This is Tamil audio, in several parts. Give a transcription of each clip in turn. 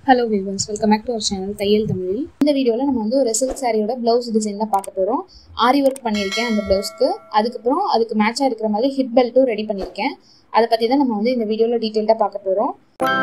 hello viewers welcome back to our channel தையல் தமிழில் இந்த வீடியோவில் நம்ம வந்து ஒரு சில்க் சாரியோட ப்ளவுஸ் டிசைன் தான் பார்க்க போகிறோம் ஆரி ஒர்க் பண்ணியிருக்கேன் அந்த ப்ளவுஸ்க்கு அதுக்கப்புறம் அதுக்கு மேட்சாக இருக்கிற மாதிரி ஹிப் பெல்ட்டும் ரெடி பண்ணியிருக்கேன் அதை பற்றி தான் நம்ம வந்து இந்த வீடியோவில் டீட்டெயில்டாக பார்க்க போகிறோம்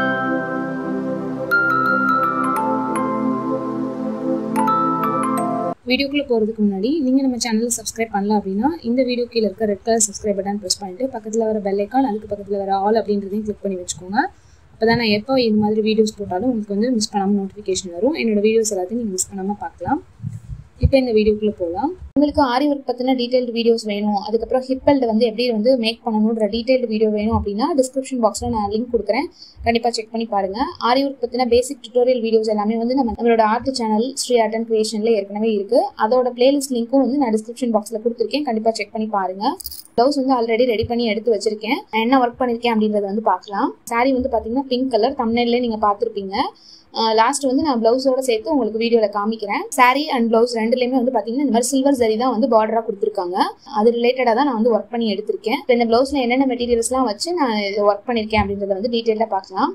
வீடியோக்குள்ளே போகிறதுக்கு முன்னாடி நீங்கள் நம்ம சேனலை சப்ஸ்கிரைப் பண்ணல அப்படின்னா இந்த வீடியோ கீழே இருக்க red colour subscribe button press பண்ணிட்டு பக்கத்தில் வர பெல் ஐக்கான் அதுக்கு பக்கத்தில் வர ஆல் அப்படின்றதையும் கிளிக் பண்ணி வச்சுக்கோங்க அப்போ தான் நான் எப்போ இந்த மாதிரி வீடியோஸ் போட்டாலும் உங்களுக்கு வந்து மிஸ் பண்ணாமல் நோட்டிஃபிகேஷன் வரும் என்னோட வீடியோஸ் எல்லாத்தையும் நீங்கள் மிஸ் பண்ணாமல் பார்க்கலாம் இப்போ இந்த வீடியோக்குள்ளே போகலாம் உங்களுக்கு ஆரி ஒர்க் பற்றின டீட்டெயில்டு வீடியோஸ் வேணும் அதுக்கப்புறம் ஹிப்பல்ட் வந்து எப்படி வந்து மேக் பண்ணணுன்ற டீட்டெயில்டு வீடியோ வேணும் அப்படின்னா டிஸ்கிரிப்ஷன் பாக்ஸில் நான் லிங்க் கொடுக்குறேன் கண்டிப்பாக செக் பண்ணி பாருங்கள் ஆரி ஒர்க் பற்றின பேசிக் டுட்டோரியல் வீடியோஸ் எல்லாமே வந்து நம்ம நம்மளோட art channel Sri art and கிரியேஷனில் ஏற்கனவே இருக்குது அதோட பிளேலிஸ்ட் லிங்க்கும் வந்து நான் டிஸ்கிரிப்ஷன் பாக்ஸில் கொடுத்துருக்கேன் கண்டிப்பாக செக் பண்ணி பாருங்கள் ப்ளவுஸ் வந்து ஆல்ரெடி ரெடி பண்ணி எடுத்து வச்சிருக்கேன் நான் என்ன ஒர்க் பண்ணியிருக்கேன் அப்படின்றத வந்து பார்க்கலாம் சாரி வந்து பார்த்தீங்கன்னா பிங்க் கலர் தமிழ்லேயே நீங்கள் பார்த்துருப்பீங்க லாஸ்ட் வந்து நான் பிளவுஸோட சேர்த்து உங்களுக்கு வீடியோவில் காமிக்கிறேன் சாரி அண்ட் பிளவுஸ் ரெண்டுலேயுமே வந்து பார்த்தீங்கன்னா இந்த மாதிரி சில்வர் சரி தான் வந்து பார்டராக கொடுத்துருக்காங்க அது ரிலேட்டடாக தான் நான் வந்து ஒர்க் பண்ணி எடுத்திருக்கேன் இப்போ இந்த பிளவுஸில் என்னென்ன மெட்டீரியல்ஸ்லாம் வச்சு நான் ஒர்க் பண்ணியிருக்கேன் அப்படின்றத வந்து டீட்டெயிலாக பார்க்கலாம்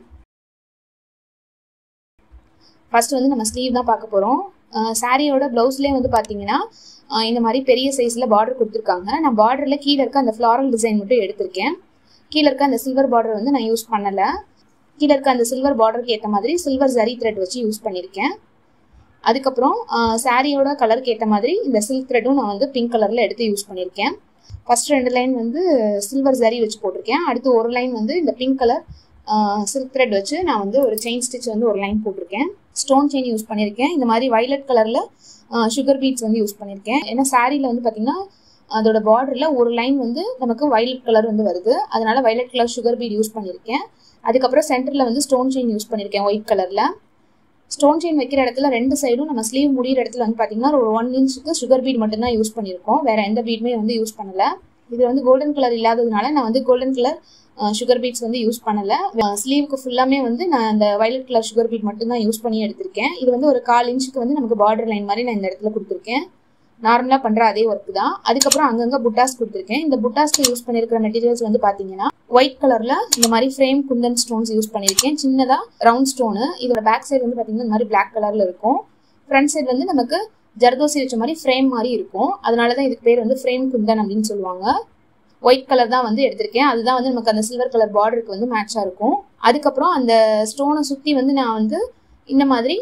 ஃபர்ஸ்ட் வந்து நம்ம ஸ்லீவ் தான் பார்க்க போகிறோம் சாரியோட ப்ளவுஸ்லேயே வந்து பார்த்தீங்கன்னா இந்த மாதிரி பெரிய சைஸில் பார்டர் கொடுத்துருக்காங்க நான் பார்டரில் கீழே இருக்க அந்த ஃப்ளாரல் டிசைன் மட்டும் எடுத்திருக்கேன் கீழே இருக்க அந்த சில்வர் பார்டர் வந்து நான் யூஸ் பண்ணலை கீழே இருக்க அந்த சில்வர் பார்டருக்கு ஏற்ற மாதிரி சில்வர் ஜரி த்ரெட் வச்சு யூஸ் பண்ணியிருக்கேன் அதுக்கப்புறம் சாரியோட கலருக்கு ஏற்ற மாதிரி இந்த சில்க் த்ரெட்டும் நான் வந்து பிங்க் கலரில் எடுத்து யூஸ் பண்ணியிருக்கேன் ஃபர்ஸ்ட் ரெண்டு லைன் வந்து சில்வர் ஜரி வச்சு போட்டிருக்கேன் அடுத்து ஒரு லைன் வந்து இந்த பிங்க் கலர் சில்க் த்ரெட் வச்சு நான் வந்து ஒரு செயின் ஸ்டிச் வந்து ஒரு லைன் போட்டிருக்கேன் ஸ்டோன் செயின் யூஸ் பண்ணியிருக்கேன் இந்த மாதிரி வைலட் கலரில் சுகர் பீட்ஸ் வந்து யூஸ் பண்ணியிருக்கேன் ஏன்னா சாரியில் வந்து பார்த்திங்கன்னா அதோட பார்டரில் ஒரு லைன் வந்து நமக்கு வைலட் கலர் வந்து வருது அதனால violet colour sugar bead use பண்ணியிருக்கேன் அதுக்கப்புறம் சென்டரில் வந்து ஸ்டோன் செயின் யூஸ் பண்ணியிருக்கேன் ஒயிட் கலரில் ஸ்டோன் செயின் வைக்கிற இடத்துல ரெண்டு சைடும் நம்ம ஸ்லீவ் முடிகிற இடத்துல வந்து பார்த்தீங்கன்னா ஒரு ஒன் இன்ச்சுக்கு சுகர் பீட் மட்டும்தான் யூஸ் பண்ணியிருக்கோம் வேற எந்த பீடுமே வந்து யூஸ் பண்ணலை இது வந்து கோல்டன் கலர் இல்லாததுனால நான் வந்து கோல்டன் கலர் சுகர் பீட்ஸ் வந்து யூஸ் பண்ணலை ஸ்லீவுக்கு ஃபுல்லாமே வந்து நான் அந்த வயலட் கலர் சுகர் பீட் மட்டும்தான் யூஸ் பண்ணி எடுத்திருக்கேன் இது வந்து ஒரு கால் இன்ச்சுக்கு வந்து நமக்கு பார்டர் லைன் மாதிரி நான் இந்த இடத்துல கொடுத்துருக்கேன் நார்மலாக பண்ணுற அதே ஒர்க் தான் அதுக்கப்புறம் அங்கங்கே புட்டாஸ் கொடுத்துருக்கேன் இந்த புட்டாஸ்க்கு யூஸ் பண்ணியிருக்கிற மெட்டீரியல்ஸ் வந்து பார்த்தீங்கன்னா ஒயிட் கலரில் இந்த மாதிரி ஃப்ரேம் குந்தன் ஸ்டோன்ஸ் யூஸ் பண்ணியிருக்கேன் சின்னதாக ரவுண்ட் ஸ்டோனு இதோட பேக் சைடு வந்து பார்த்தீங்கன்னா இந்த மாதிரி பிளாக் கலரில் இருக்கும் ஃப்ரண்ட் சைடு வந்து நமக்கு ஜர்தோசி வச்ச மாதிரி ஃப்ரேம் மாதிரி இருக்கும் அதனால தான் இதுக்கு பேர் வந்து ஃப்ரேம் குந்தன் அப்படின்னு சொல்லுவாங்க ஒயிட் கலர் தான் வந்து எடுத்திருக்கேன் அதுதான் வந்து நமக்கு அந்த சில்வர் கலர் பார்டருக்கு வந்து மேட்சாக இருக்கும் அதுக்கப்புறம் அந்த ஸ்டோனை சுற்றி வந்து நான் வந்து இந்த மாதிரி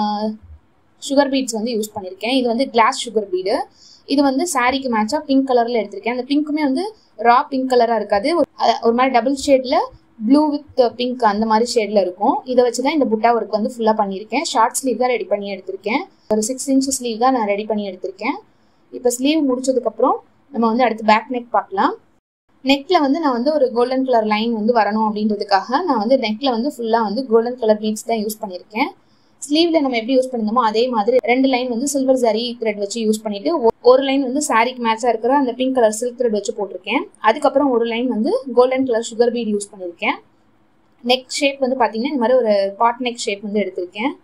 சுகர் பீட்ஸ் வந்து யூஸ் பண்ணியிருக்கேன் இது வந்து கிளாஸ் சுகர் பீடு இது வந்து சாரிக்கு மேட்சாக பிங்க் கலரில் எடுத்திருக்கேன் அந்த பிங்க்குமே வந்து ரா பிங்க் கலராக இருக்காது ஒரு மாதிரி டபுள் ஷேடில் ப்ளூ வித் பிங்க் அந்த மாதிரி ஷேடில் இருக்கும் இதை வச்சு தான் இந்த புட்டா ஒர்க் வந்து ஃபுல்லாக பண்ணியிருக்கேன் ஷார்ட் ஸ்லீவ் தான் ரெடி பண்ணி எடுத்திருக்கேன் ஒரு சிக்ஸ் இன்ச் ஸ்லீவ் தான் நான் ரெடி பண்ணி எடுத்திருக்கேன் இப்போ ஸ்லீவ் முடிச்சதுக்கப்புறம் நம்ம வந்து அடுத்து பேக் நெக் பார்க்கலாம் நெக்ல வந்து நான் வந்து ஒரு கோல்டன் கலர் லைன் வந்து வரணும் அப்படின்றதுக்காக நான் வந்து நெக்ல வந்து ஃபுல்லாக வந்து கோல்டன் கலர் பீட்ஸ் தான் யூஸ் பண்ணியிருக்கேன் ஸ்லீவ்ல நம்ம எப்படி யூஸ் பண்ணிருந்தோமோ அதே மாதிரி ரெண்டு லைன் வந்து சில்வர் ஜரி த்ரெட் வச்சு யூஸ் பண்ணிட்டு ஒரு லைன் வந்து சாரிக்கு மேட்சா இருக்கிற அந்த பிங்க் கலர் சில்க் த்ரெட் வச்சு போட்டிருக்கேன் அதுக்கப்புறம் ஒரு லைன் வந்து golden colour sugar bead use பண்ணியிருக்கேன் நெக் ஷேப் வந்து பாத்தீங்கன்னா இந்த மாதிரி ஒரு பாட் நெக் ஷேப் வந்து எடுத்திருக்கேன்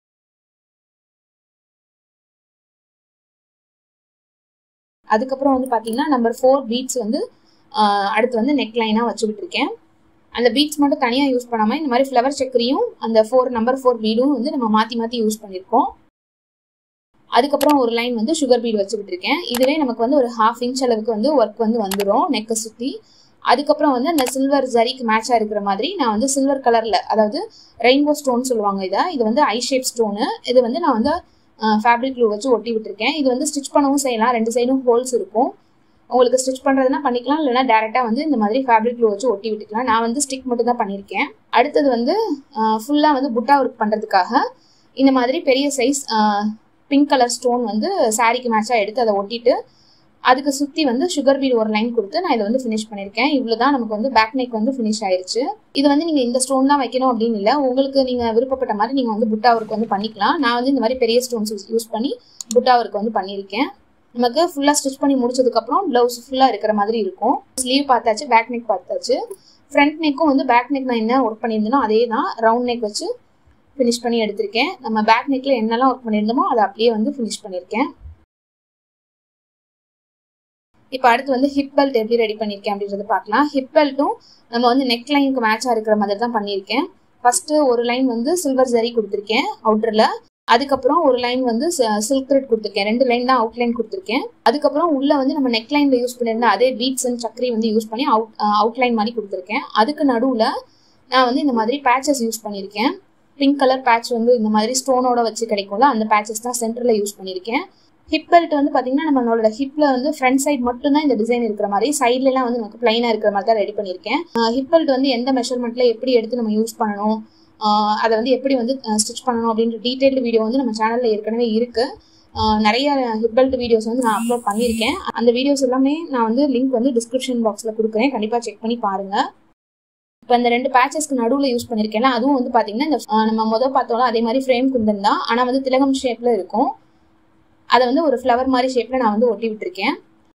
அதுக்கப்புறம் வந்து பாத்தீங்கன்னா நம்பர் ஃபோர் பீட்ஸ் வந்து அடுத்து வந்து நெக் லைனா வச்சு விட்டுருக்கேன் அந்த பீட்ஸ் மட்டும் தனியாக யூஸ் பண்ணாமல் இந்த மாதிரி ஃப்ளவர் சக்கரையும் அந்த ஃபோர் நம்பர் ஃபோர் பீடும் வந்து நம்ம மாற்றி மாற்றி யூஸ் பண்ணியிருக்கோம் அதுக்கப்புறம் ஒரு லைன் வந்து சுகர் பீட் வச்சு விட்டுருக்கேன் இதுவே நமக்கு வந்து ஒரு ஹாஃப் இன்ச் அளவுக்கு வந்து ஒர்க் வந்து வந்துடும் நெக்கை சுற்றி அதுக்கப்புறம் வந்து அந்த சில்வர் ஜரிக்கு மேட்சாக இருக்கிற மாதிரி நான் வந்து சில்வர் கலரில் அதாவது ரெயின்போ ஸ்டோன் சொல்லுவாங்க இதை இது வந்து ஐ ஷேப் ஸ்டோனு இது வந்து நான் வந்து ஃபேப்ரிக் க்ளூ வச்சு ஒட்டி விட்டுருக்கேன் இது வந்து ஸ்டிச் பண்ணவும் செய்யலாம் ரெண்டு சைடும் ஹோல்ஸ் இருக்கும் உங்களுக்கு ஸ்டிச் பண்ணுறதுனா பண்ணிக்கலாம் இல்லைனா டேரெக்டாக வந்து இந்த மாதிரி ஃபேப்ரிக் க்ளூ வச்சு ஒட்டி விட்டுக்கலாம் நான் வந்து ஸ்டிக் மட்டும் தான் பண்ணியிருக்கேன் அடுத்தது வந்து ஃபுல்லாக வந்து புட்டா ஒர்க் பண்ணுறதுக்காக இந்த மாதிரி பெரிய சைஸ் பிங்க் கலர் ஸ்டோன் வந்து சாரிக்கு மேட்சாக எடுத்து அதை ஒட்டிட்டு அதுக்கு சுற்றி வந்து சுகர் பீட் ஒரு லைன் கொடுத்து நான் இதை வந்து ஃபினிஷ் பண்ணியிருக்கேன் இவ்வளோ தான் நமக்கு வந்து பேக் நெக் வந்து ஃபினிஷ் ஆயிருச்சு இது வந்து நீங்கள் இந்த ஸ்டோன் தான் வைக்கணும் அப்படின்னு இல்லை உங்களுக்கு நீங்கள் விருப்பப்பட்ட மாதிரி நீங்கள் வந்து புட்டா ஒர்க் வந்து பண்ணிக்கலாம் நான் வந்து இந்த மாதிரி பெரிய ஸ்டோன்ஸ் யூஸ் பண்ணி புட்டா ஒர்க் வந்து பண்ணியிருக்கேன் நமக்கு ஃபுல்லாக ஸ்டிச் பண்ணி முடிச்சதுக்கப்புறம் ப்ளவுஸ் ஃபுல்லாக இருக்கிற மாதிரி இருக்கும் ஸ்லீவ் பார்த்தாச்சு பேக் நெக் பார்த்தாச்சு ஃப்ரண்ட் நெக்கும் வந்து பேக் நெக் நான் என்ன ஒர்க் பண்ணியிருந்தேனோ அதே தான் ரவுண்ட் நெக் வச்சு ஃபினிஷ் பண்ணி எடுத்திருக்கேன் நம்ம பேக் நெக்கில் என்னெல்லாம் ஒர்க் பண்ணியிருந்தோமோ அதை அப்படியே வந்து ஃபினிஷ் பண்ணியிருக்கேன் இப்போ அடுத்து வந்து ஹிப் பெல்ட் எப்படி ரெடி பண்ணியிருக்கேன் அப்படின்றத பார்க்கலாம் ஹிப் பெல்ட்டும் நம்ம வந்து நெக் லைனுக்கு மேட்சாக இருக்கிற மாதிரி தான் பண்ணியிருக்கேன் ஃபர்ஸ்ட் ஒரு லைன் வந்து சில்வர் ஜரி கொடுத்துருக்கேன் அவுட்டர்ல அதுக்கப்புறம் ஒரு லைன் வந்து சில்க் த்ரெட் கொடுத்துருக்கேன் ரெண்டு லைன் தான் அவுட் லைன் கொடுத்துருக்கேன் அதுக்கப்புறம் உள்ள வந்து நம்ம நெக் லைன்ல யூஸ் பண்ணியிருந்த அதே பீட்ஸ் அண்ட் சக்கரி வந்து யூஸ் பண்ணி அவுட் அவுட் லைன் மாதிரி கொடுத்துருக்கேன் அதுக்கு நடுவில் நான் வந்து இந்த மாதிரி பேச்சஸ் யூஸ் பண்ணியிருக்கேன் பிங்க் கலர் பேட்ச் வந்து இந்த மாதிரி ஸ்டோனோட வச்சு கிடைக்கும்ல அந்த பேச்சஸ் தான் சென்டரில் யூஸ் பண்ணியிருக்கேன் ஹிப் பெல்ட் வந்து பார்த்தீங்கன்னா நம்மளோட ஹிப்ல வந்து ஃப்ரண்ட் சைட் மட்டும் தான் இந்த டிசைன் இருக்கிற மாதிரி சைட்லலாம் வந்து நமக்கு பிளைனாக இருக்கிற மாதிரி தான் ரெடி பண்ணியிருக்கேன் ஹிப் பெல்ட் வந்து எந்த மெஷர்மெண்ட்ல எப்படி எடுத்து நம்ம யூஸ் பண்ணணும் அதை வந்து எப்படி வந்து ஸ்டிச் பண்ணணும் அப்படின்ற டீட்டெயில்டு வீடியோ வந்து நம்ம சேனலில் ஏற்கனவே இருக்குது நிறைய ஹிப் பெல்ட் வீடியோஸ் வந்து நான் அப்லோட் பண்ணியிருக்கேன் அந்த வீடியோஸ் எல்லாமே நான் வந்து லிங்க் வந்து டிஸ்கிரிப்ஷன் பாக்ஸில் கொடுக்குறேன் கண்டிப்பாக செக் பண்ணி பாருங்கள் இப்போ இந்த ரெண்டு பேச்சஸ்க்கு நடுவில் யூஸ் பண்ணியிருக்கேன் அதுவும் வந்து பார்த்தீங்கன்னா இந்த நம்ம முதல் பார்த்தோம்ல அதே மாதிரி ஃப்ரேம் குந்தன் தான் ஆனால் வந்து திலகம் ஷேப்பில் இருக்கும் அதை வந்து ஒரு ஃப்ளவர் மாதிரி ஷேப்பில் நான் வந்து ஒட்டி விட்டுருக்கேன்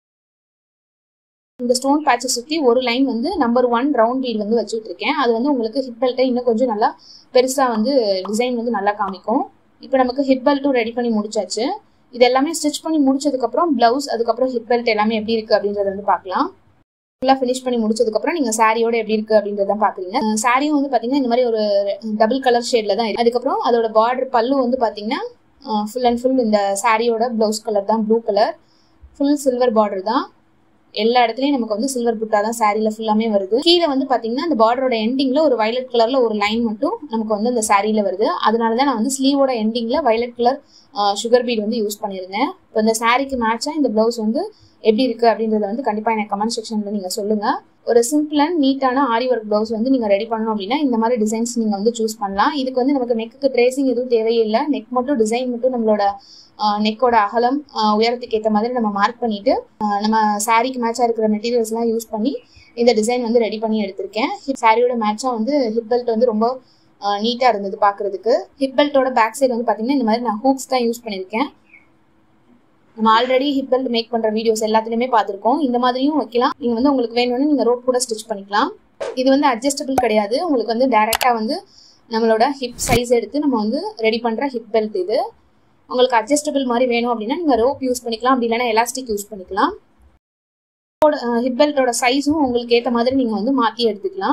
இந்த ஸ்டோன் பேட்சை சுற்றி ஒரு லைன் வந்து நம்பர் ஒன் ரவுண்ட் பீட் வந்து வச்சு விட்டுருக்கேன் அது வந்து உங்களுக்கு ஹிப் பெல்ட்டை இன்னும் கொஞ்சம் நல்லா பெருசாக வந்து டிசைன் வந்து நல்லா காமிக்கும் இப்போ நமக்கு ஹிப் பெல்ட்டும் ரெடி பண்ணி முடிச்சாச்சு இது எல்லாமே ஸ்டிச் பண்ணி முடிச்சதுக்கப்புறம் ப்ளவுஸ் அதுக்கப்புறம் ஹிப் பெல்ட் எல்லாமே எப்படி இருக்குது அப்படின்றத வந்து பார்க்கலாம் ஃபுல்லாக ஃபினிஷ் பண்ணி முடிச்சதுக்கப்புறம் நீங்கள் சாரியோட எப்படி இருக்குது அப்படின்றத பார்க்குறீங்க சாரியும் வந்து பார்த்தீங்கன்னா இந்த மாதிரி ஒரு டபுள் கலர் ஷேடில் தான் இருக்குது அதுக்கப்புறம் அதோட பார்டர் பல்லு வந்து பார்த்தீங்கன்னா ஃபுல் அண்ட் ஃபுல் இந்த சாரியோட ப்ளவுஸ் கலர் தான் blue colour full silver border தான் எல்லா இடத்துலையும் நமக்கு வந்து சில்வர் புட்டா தான் சாரியில் ஃபுல்லாமே வருது கீழே வந்து பார்த்தீங்கன்னா அந்த பார்டரோட எண்டிங்கில் ஒரு வயலட் கலரில் ஒரு லைன் மட்டும் நமக்கு வந்து அந்த சாரியில் வருது அதனால தான் நான் வந்து ஸ்லீவோட எண்டிங்கில் வயலட் கலர் சுகர் பீட் வந்து யூஸ் பண்ணியிருந்தேன் இப்போ இந்த சாரிக்கு மேட்சாக இந்த ப்ளவுஸ் வந்து எப்படி இருக்கு அப்படின்றத வந்து கண்டிப்பாக எனக்கு கமெண்ட் செக்ஷனில் நீங்கள் சொல்லுங்கள் ஒரு சிம்பிள் அண்ட் நீட்டான ஆரி ஒர்க் ப்ளவுஸ் வந்து நீங்கள் ரெடி பண்ணணும் அப்படின்னா இந்த மாதிரி டிசைன்ஸ் நீங்கள் வந்து சூஸ் பண்ணலாம் இதுக்கு வந்து நமக்கு நெக்குக்கு ட்ரேசிங் எதுவும் தேவையில்லை நெக் மட்டும் டிசைன் மட்டும் நம்மளோட நெக்கோட அகலம் உயரத்துக்கு ஏற்ற மாதிரி நம்ம மார்க் பண்ணிட்டு நம்ம சாரிக்கு மேட்சாக இருக்கிற மெட்டீரியல்ஸ்லாம் யூஸ் பண்ணி இந்த டிசைன் வந்து ரெடி பண்ணி எடுத்திருக்கேன் ஹிப் சாரியோட மேட்சாக வந்து ஹிப் பெல்ட் வந்து ரொம்ப நீட்டாக இருந்தது பார்க்குறதுக்கு ஹிப் பெல்ட்டோட பேக் சைடு வந்து பார்த்தீங்கன்னா இந்த மாதிரி நான் ஹூக்ஸ் தான் யூஸ் பண்ணியிருக்கேன் நம்ம ஆல்ரெடி ஹிப் பெல்ட் மேக் பண்ணுற வீடியோஸ் எல்லாத்துலேயுமே பார்த்துருக்கோம் இந்த மாதிரியும் வைக்கலாம் நீங்கள் வந்து உங்களுக்கு வேணும்னு நீங்கள் ரோப் கூட ஸ்டிச் பண்ணிக்கலாம் இது வந்து அட்ஜஸ்டபிள் கிடையாது உங்களுக்கு வந்து டேரெக்டாக வந்து நம்மளோட ஹிப் சைஸ் எடுத்து நம்ம வந்து ரெடி பண்ணுற ஹிப் பெல்ட் இது உங்களுக்கு அட்ஜஸ்டபிள் மாதிரி வேணும் அப்படின்னா நீங்கள் ரோப் யூஸ் பண்ணிக்கலாம் அப்படி இல்லைனா எலாஸ்டிக் யூஸ் பண்ணிக்கலாம் ஹிப் பெல்ட்டோட சைஸும் உங்களுக்கு ஏற்ற மாதிரி நீங்கள் வந்து மாற்றி எடுத்துக்கலாம்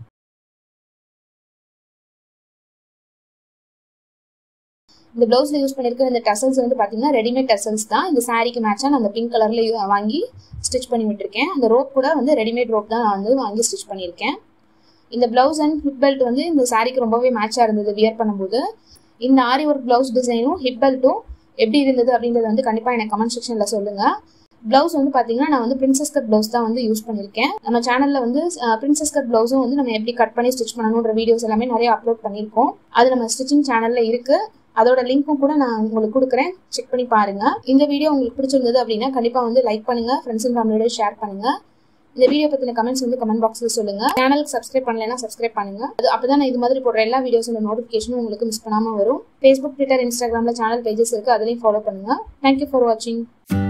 இந்த ப்ளவுஸில் யூஸ் பண்ணியிருக்கிற இந்த டசல்ஸ் வந்து பார்த்தீங்கன்னா ரெடிமேட் டசல்ஸ் தான் இந்த சாரிக்கு மேட்சாக நான் அந்த பிங்க் கலரில் வாங்கி ஸ்டிச் பண்ணி விட்டுருக்கேன் அந்த ரோப் கூட வந்து ரெடிமேட் ரோப் தான் நான் வந்து வாங்கி ஸ்டிச் பண்ணியிருக்கேன் இந்த ப்ளவுஸ் அண்ட் ஹிப் பெல்ட் வந்து இந்த சாரிக்கு ரொம்பவே மேட்சாக இருந்தது வியர் பண்ணும்போது இந்த ஆரி ஒர்க் ப்ளவுஸ் டிசைனும் ஹிப் பெல்ட்டும் எப்படி இருந்தது அப்படின்றத வந்து கண்டிப்பாக எனக்கு கமெண்ட் செக்ஷனில் சொல்லுங்கள் ப்ளவுஸ் வந்து பார்த்தீங்கன்னா நான் வந்து பிரின்சஸ் கட் ப்ளவுஸ் தான் வந்து யூஸ் பண்ணியிருக்கேன் நம்ம சேனலில் வந்து பிரின்சஸ் கட் ப்ளவுஸும் வந்து நம்ம எப்படி கட் பண்ணி ஸ்டிச் பண்ணணுன்ற வீடியோஸ் எல்லாமே நிறைய அப்லோட் பண்ணியிருக்கோம் அது நம்ம ஸ்டிச்சிங் சேனலில் இருக்குது அதோட லிங்க்கும் கூட நான் உங்களுக்கு கொடுக்குறேன் செக் பண்ணி பாருங்க இந்த வீடியோ உங்களுக்கு பிடிச்சிருந்தது அப்படின்னா கண்டிப்பாக வந்து லைக் பண்ணுங்க ஃப்ரெண்ட்ஸ் அண்ட் ஃபேமிலியோட ஷேர் பண்ணுங்க இந்த வீடியோ பற்றின கமெண்ட்ஸ் வந்து கமெண்ட் பாக்ஸில் சொல்லுங்க சேனலுக்கு சப்ஸ்கிரைப் பண்ணலைன்னா சப்ஸ்கிரைப் பண்ணுங்க அது அப்பதான் நான் இது மாதிரி போடுற எல்லா வீடியோஸோட நோட்டிஃபிகேஷனும் உங்களுக்கு மிஸ் பண்ணாமல் வரும் ஃபேஸ்புக் ட்விட்டர் இன்ஸ்டாகிராமில் சேனல் பேஜஸ் இருக்கு அதுலேயும் ஃபாலோ பண்ணுங்க தேங்க்யூ ஃபார் வாட்சிங்